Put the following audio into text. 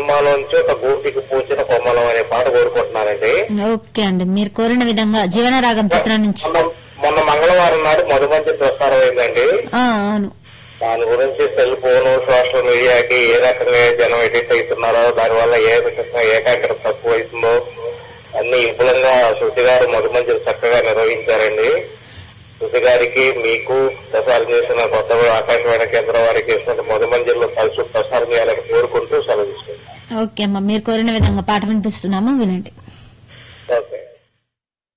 కొమ్మలోంచి ఒక గూటికి పూచిన కొమ్మలం అనే పాట కోరుకుంటున్నానండి ఓకే అండి మీరు కోరిన విధంగా జీవనరాగం చిత్రం నుంచి మొన్న మొన్న మంగళవారం నాడు మధుమంచి ప్రసారం అయిందండి ఆ, అవును దాని గురించి సెల్ ఫోన్ సోషల్ మీడియాకి ఏ రకంగా జనం ఎడిట్ అవుతున్నారో దానివల్ల ఏ రకంగా ఏకాగ్రత తక్కువ అవుతుందో అన్ని విపులంగా శృతి గారు మధుమంజలు చక్కగా నిర్వహించారండి శృతి గారికి మీకు ప్రసారం చేసిన కొత్త ఆకాశవాణి కేంద్రం వారికి ఇస్తున్న మధుమంజలు తరచు ప్రసారం చేయాలని కోరుకుంటూ సెలవు తీసుకుంటాను ఓకే అమ్మా మీరు కోరిన విధంగా పాట వినిపిస్తున్నాము వినండి